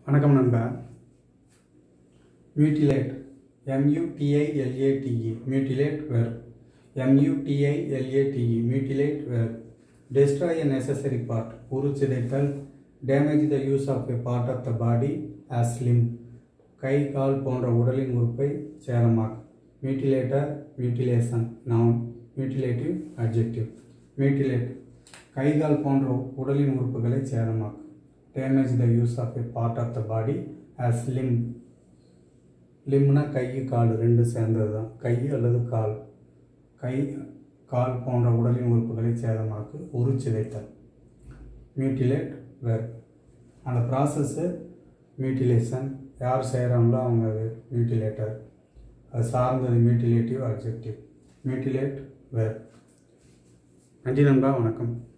வணக்கம் நண்பா மியூட்டிலேட் எம்யூடிஐஎல்ஏடிஇ மியூட்டிலேட் வேர் எம்யூடிஐஎல்ஏடிஇ மியூட்டிலேட் வேர் destroy a necessary part உருச்சிதைத்தல் damage the use of a part of the body as limb கை கால் போன்ற உடலின் உறுப்பை சேதமாக்கு மியூட்டிலேட்டர் மியூட்டிலேஷன் நவுன் மியூட்டிலேட்டிவ் அட்ஜெக்டிவ் மியூட்டிலேட் கை கால் போன்ற உடலின் உறுப்புகளை சேதமாக்கு damage the use of a part of the body as limb லிம்னா கை கால் ரெண்டு சேர்ந்தது தான் கை அல்லது கால் கை கால் போன்ற உடலின் உறுப்புகளை சேதமாக்கு உருச்சிதைத்தல் மியூட்டிலேட் வேர் அந்த ப்ராசஸ்ஸு மியூட்டிலேஷன் யார் செய்கிறாங்களோ அவங்க அது மியூட்டிலேட்டர் அது சார்ந்தது மியூட்டிலேட்டிவ் அப்ஜெக்டிவ் மியூட்டிலேட் வேர் நன்றி நண்பா வணக்கம்